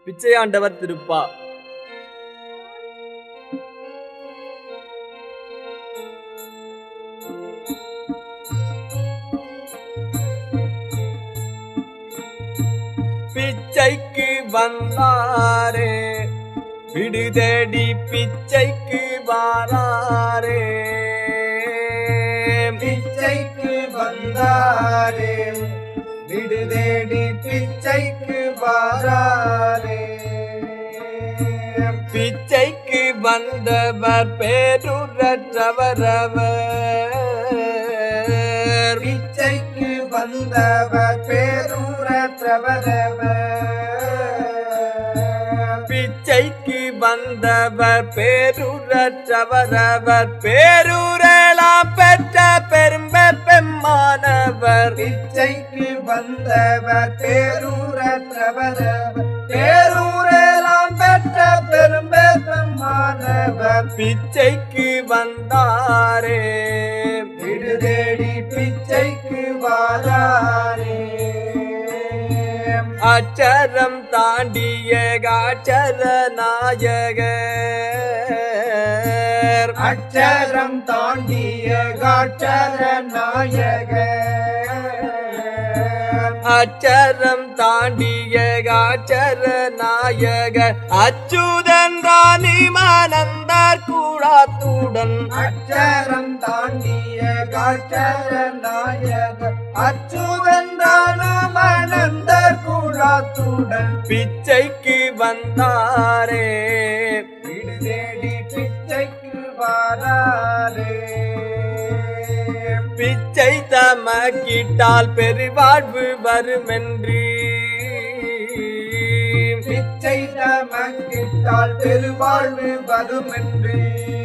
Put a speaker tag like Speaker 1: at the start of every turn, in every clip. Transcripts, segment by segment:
Speaker 1: பிச்சையாண்டவர் திருப்பா பிச்சைக்கு வந்தாரே விடுதடி பிச்சைக்கு வாராரே
Speaker 2: பிச்சைக்கு வந்தாரே விடுதேடி பிச்சைக்கு வாராரே
Speaker 1: பிச்சைக்கு வந்தவர் பேருரற்றவரவர்
Speaker 2: பிச்சைக்கு வந்தவர் பேரூரற்றவரவர்
Speaker 1: பிச்சைக்கு வந்தவர் பேருரற்றவரவர் பேரூரெல்லாம் பெற்ற பெரும்ப பெம்மானவர்
Speaker 2: பிச்சைக்கு வந்தவர் பேரூரற்றவரவர் பேரூரெல்லாம் பெற்ற பெரும்பெருமானவர்
Speaker 1: பிச்சைக்கு வந்தாரே
Speaker 2: விடுதேடி பிச்சைக்கு வாராரே
Speaker 1: அச்சரம் தாண்டிய காச்சர நாயகர்
Speaker 2: அச்சரம் தாண்டிய காட்சர நாயக
Speaker 1: அச்சரம் தாண்டிய காச்சர நாயக அச்சுதன் ராணி மானந்தார் கூடாத்துடன்
Speaker 2: அச்சரம் தாண்டிய காட்சர நாயக அச்சுதன் மணந்த குழாத்துடன்
Speaker 1: பிச்சைக்கு வந்தாரே
Speaker 2: வீடு தேடி பிச்சைக்கு வாராரே
Speaker 1: பிச்சை தமக்கிட்டால் பெருவாழ்வு வருமென்று
Speaker 2: பிச்சை தமக்கிட்டால் பெருவாழ்வு வருமென்று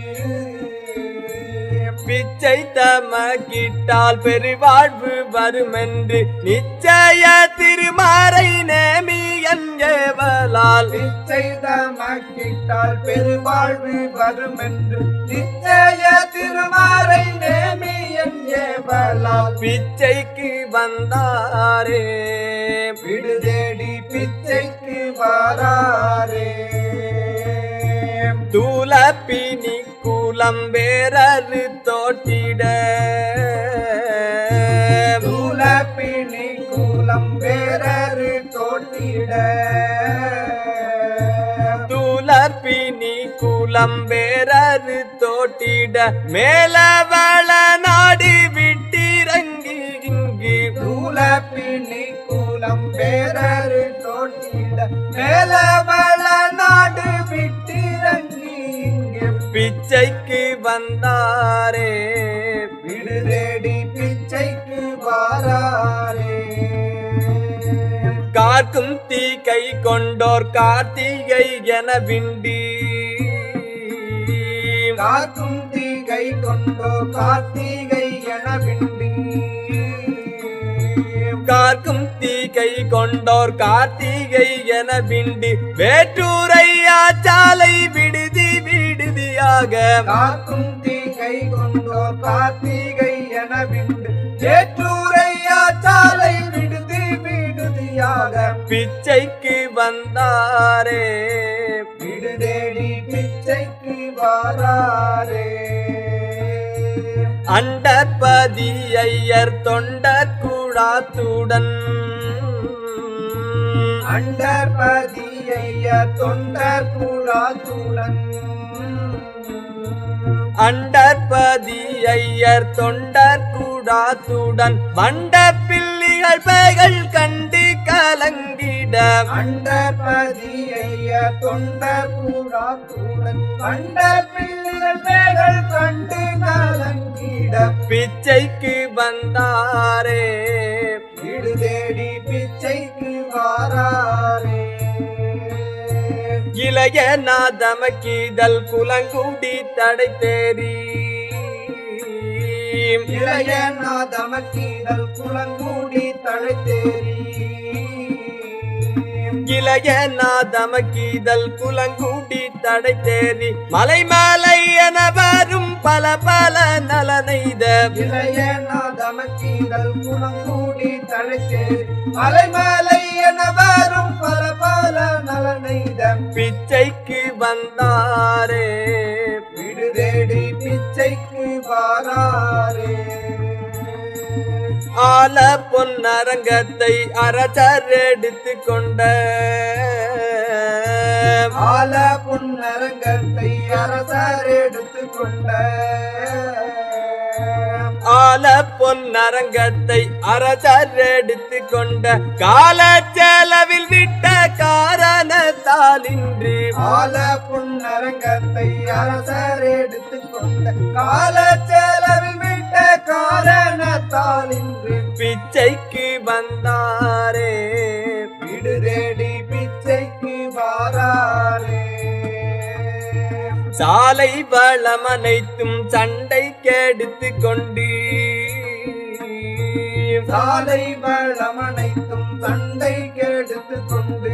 Speaker 1: பிச்சை தமக்கிட்டால் பெருவாழ்வு வருமென்று நிச்சய திருமாறை நேமி என்கேவலால்
Speaker 2: பிச்சை தமக்கிட்டால் பெருவாழ்வு வருமென்று நிச்சய திருமாறை நேமி என்கேவலால்
Speaker 1: பிச்சைக்கு வந்தாரே
Speaker 2: வீடு தேடி பிச்சைக்கு வாராரே
Speaker 1: தூலப்பினி குலம் வேறறு தோட்டிட
Speaker 2: தூலப்பிணி கூலம் வேறறு தோட்டிட
Speaker 1: தூலப்பினி குலம் வேறறு தோட்டிட மேலவள நாடு விட்டிறங்கி இங்கு
Speaker 2: தூலப்பிணி கூலம் வேறறு தோட்டிட மேலவள நாடு விட்டிறங்கி இங்கு
Speaker 1: பிச்சைக்கு வந்தாரே
Speaker 2: வீடு தேடி பிச்சைக்கு வாராரே
Speaker 1: காக்கும் தீ கை கொண்டோர் கார்த்திகை என விண்டி
Speaker 2: காக்கும் தீகை கொண்டோ கார்த்திகை என விண்டி
Speaker 1: கார்க்கும் தீ கை கொண்டோர் கார்த்திகை என விண்டி வேற்றூரையா சாலை விடுதி விடுதியாக
Speaker 2: காக்கும் தீகை கொண்டோ கார்த்திகை என விண்டு ஏற்றூரையா சாலை விடுதி விடுதியாக
Speaker 1: பிச்சைக்கு வந்தாரே
Speaker 2: விடு தேடி பிச்சைக்கு வாராரே
Speaker 1: அண்டற்பதி ஐயர் தொண்டர் கூடாத்துடன்
Speaker 2: அண்டர்பதி ஐய தொண்டர் கூடாத்துடன்
Speaker 1: அண்டற்பதி ஐயர் தொண்டர் கூடாத்துடன் வண்ட பிள்ளைகள் பெயர்கள் கண்டு கலங்கிட
Speaker 2: அண்டர்பதி ஐய தொண்டர் கூடாத்துடன் அண்ட பிள்ளைகள் பேர்கள் கண்டு கலங்கிட
Speaker 1: பிச்சைக்கு வந்தாரே
Speaker 2: வீடு தேடி பிச்சைக்கு வாராரே
Speaker 1: இளைய நாதமக்கீதல் குலங்குடி தடை தேறி
Speaker 2: இளைய நாதமக்கீதல் குளங்கூடி தழைத்தேரி
Speaker 1: இளைய நாதமக்கீதல் குலங்குடி தடை தேறி மலை மலை என வரும் பல பல நலனைத
Speaker 2: இளைய நாதமக்கீதல் குளங்கூடி தழைத்தேரி மலைமலை என வரும் பல பல நலனை நெய்த
Speaker 1: பிச்சைக்கு வந்தாரே
Speaker 2: வீடு தேடி பிச்சைக்கு வாராரே
Speaker 1: ஆல பொன்னரங்கத்தை அரசர் எடுத்து கொண்ட
Speaker 2: ஆல புன்னரங்கத்தை அரசர் எடுத்து கொண்ட
Speaker 1: ஆல பொன்னரங்கத்தை அரசர் எடுத்து கொண்ட கால செலவில் விட்ட காரணத்தால் இன்று
Speaker 2: ஆல புன்னரங்கத்தை அரசர் எடுத்து கொண்ட கால செலவில் விட்ட காரணத்தால் இன்று
Speaker 1: பிச்சைக்கு வந்தாரே
Speaker 2: வீடு தேடி பிச்சைக்கு வாராரே
Speaker 1: சாலை வளம் அனைத்தும் சண்டை கெடுத்து கொண்டு
Speaker 2: சாலை வளம் அனைத்தும் சண்டை கெடுத்து கொண்டு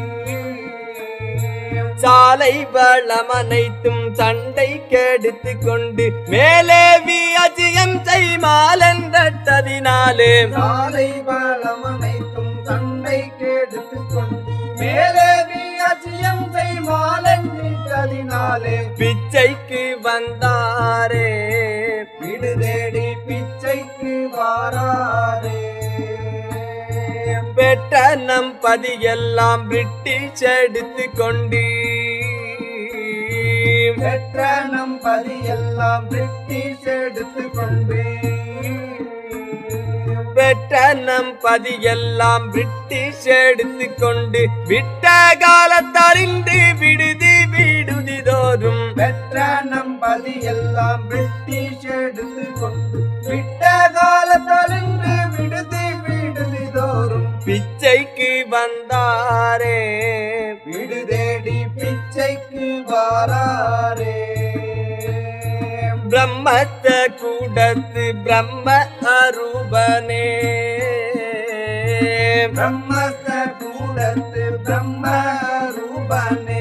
Speaker 1: சாலை வளம் அனைத்தும் சண்டை கெடுத்து கொண்டு மேலே வியஜியம் செய்மாலென்றதினாலே
Speaker 2: சாலை வளம் அனைத்தும் சண்டை கெடுத்து கொண்டு மேலே அச்சியம் செய்வாலென்றதினாலே
Speaker 1: பிச்சைக்கு வந்தாரே
Speaker 2: வீடு தேடி பிச்சைக்கு வாராரே
Speaker 1: பெற்ற நம் பதியெல்லாம் பிரிட்டிஷ் எடுத்து கொண்டு
Speaker 2: பெற்ற நம் பதியெல்லாம் பிரிட்டிஷ் எடுத்து கொண்டு
Speaker 1: பெற்ற நம் பதியெல்லாம் பிரிட்டிஷ் எடுத்து கொண்டு விட்ட காலத்தறிந்து விடுதி விடுதி தோறும்
Speaker 2: பெற்ற நம் பதியெல்லாம் பிரிட்டிஷ் எடுத்து கொண்டு விட்ட காலத்தறிந்து விடுதி விடுதி தோறும்
Speaker 1: பிச்சைக்கு வந்தாரே
Speaker 2: வீடு தேடி பிச்சைக்கு வாராரே
Speaker 1: பிரம்மத்த கூடத்து பிரம்ம அரூபனே
Speaker 2: பிரம்மஸ்த கூடத்து பிரம்ம ரூபனே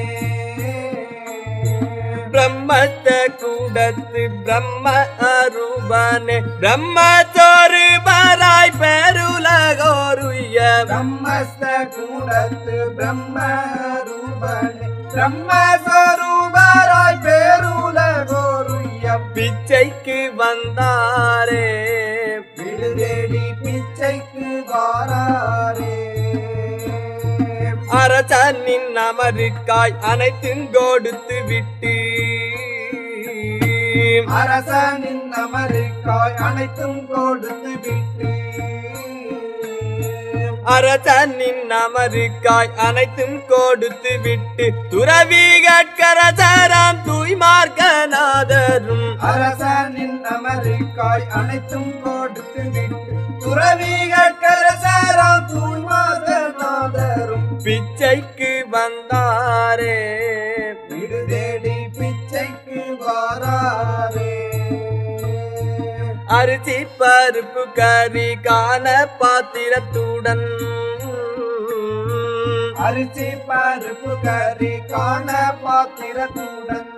Speaker 1: பிரம்மத்த கூடத்து பிரம்ம அரூபனே பிரம்மத்தோரு பராய் பெருலகோருய
Speaker 2: பிரம்மஸ்த கூடத்து பிரம்ம ரூபனே பிரம்மஸ்வரூபராய் பேருலகோருயம்
Speaker 1: பிச்சைக்கு வந்தாரே
Speaker 2: வீடு தேடி பிச்சைக்கு வாராரே
Speaker 1: அரசனின் அமருக்காய் அனைத்தும் கொடுத்து விட்டு
Speaker 2: அரசனின் அமருக்காய் அனைத்தும் கொடுத்து விட்டு
Speaker 1: அரசனின் அமருக்காய் அனைத்தும் கொடுத்து விட்டு துறவி கற்கரசராம் தூய்மார்கநாதரும்
Speaker 2: அரசனின் அமருக்காய் அனைத்தும் கொடுத்து விட்டு துறவிகள் கரசராம் தூய்மாதநாதரும்
Speaker 1: பிச்சைக்கு வந்தாரே
Speaker 2: வீடு தேடி பிச்சைக்கு வாராரே
Speaker 1: அரிசி பருப்பு கறி காண பாத்திரத்துடன்
Speaker 2: அரிசி பருப்பு கறி காண பாத்திரத்துடன்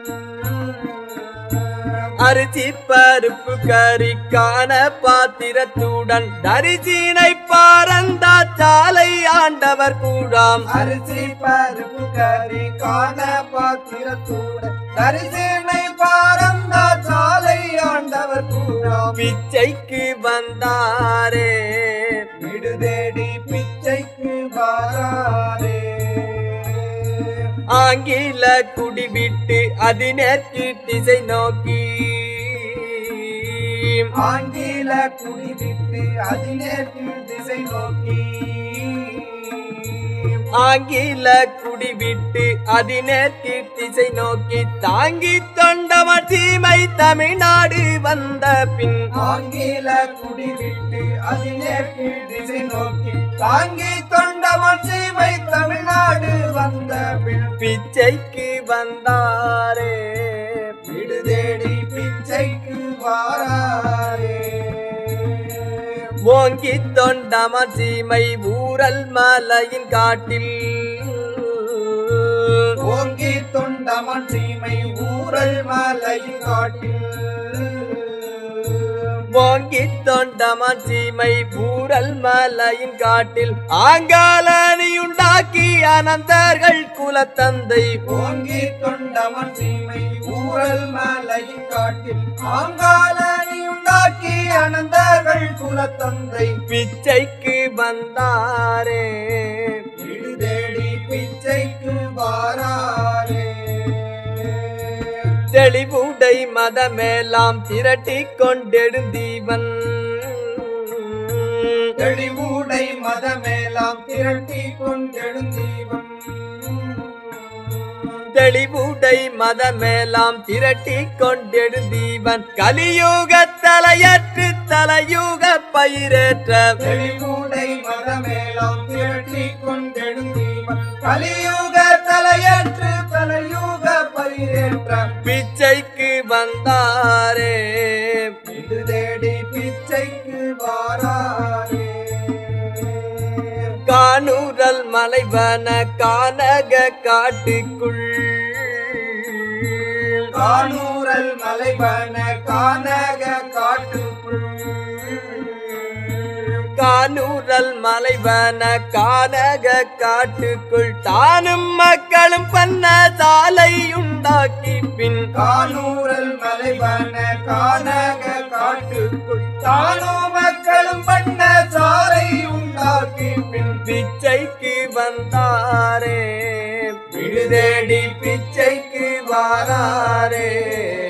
Speaker 1: அரிசி பருப்பு கறி காண பாத்திரத்துடன் தரிசினை பாரந்தா சாலை ஆண்டவர் கூடாம்
Speaker 2: அரிசி பருப்பு கறி காண பாத்திரத்துடன் தரிசனை பாரந்தா சாலை ஆண்டவர் கூடாம்
Speaker 1: பிச்சைக்கு வந்தாரே
Speaker 2: வீடு தேடி பிச்சைக்கு வாராரே
Speaker 1: ஆங்கில குடிவிட்டு அதினேற்கு திசை நோக்கி
Speaker 2: ஆங்கில குடிவிட்டு அதினேற்கு திசை நோக்கி
Speaker 1: ஆங்கில குடிவிட்டு அதினேற்கு திசை நோக்கி தாங்கி தொண்டமர் சீமை தமிழ்நாடு வந்த பின்
Speaker 2: ஆங்கில குடிவிட்டு அதினேற்கு திசை நோக்கி தாங்கி தொண்டமன் சீமை தமிழ்நாடு வந்த பின்
Speaker 1: பிச்சைக்கு வந்தாரே
Speaker 2: வீடு தேடி பிச்சைக்கு வாராரே
Speaker 1: ஓங்கி தொண்டமர் சீமை ஊரல் மலையின் காட்டில்
Speaker 2: ஓங்கி தொண்டமன் சீமை ஊரல் மலை காட்டில்
Speaker 1: ஓங்கி தொண்டமான் சீமை ஊரல் மலையின் காட்டில் ஆங்காலனியுண்டாக்கி அனந்தர்கள் குலத்தந்தை
Speaker 2: ஓங்கி தொண்டமன் சீமை ஊரல் மலையின் காட்டில் ஆங்காலனி உண்டாக்கி அனந்தர்கள் குலத்தந்தை
Speaker 1: பிச்சைக்கு வந்தாரே
Speaker 2: வீடு தேடி பிச்சைக்கு வாராரே
Speaker 1: தெளிவுடை மதமேலாம் திரட்டி கொண்டெடுந்தீவன்
Speaker 2: தெளிவுடை மதமேலாம் திரட்டி கொண்டெழுந்தீவன்
Speaker 1: தெளிவுடை மதமேலாம் திரட்டி கொண்டெடுந்தீவன் கலியுக தலையற்று தலையுக பயிரேற்ற
Speaker 2: தெளிவுடை மதமேலாம் திரட்டி கொண்டெழுந்தீவன் கலியுக தலையற்று தலையுக பயிரேற்ற
Speaker 1: பிச்சைக்கு வந்தாரே
Speaker 2: வீடு தேடி பிச்சைக்கு வாராரே
Speaker 1: காணூரல் மலைவன கானக காட்டுக்குள்
Speaker 2: காணூரல் மலைவன கானக காட்டுக்குள்
Speaker 1: கானூரல் மலைவன கானக காட்டுக்குள் தானும் மக்களும் பண்ண சாலை உண்டாக்கி பின்
Speaker 2: காணூரல் மலைவன கானக காட்டுக்குள் தானோ மக்களும் பண்ண சாலை உண்டாக்கி பின்
Speaker 1: பிச்சைக்கு வந்தாரே
Speaker 2: விடுதேடி பிச்சைக்கு வாராரே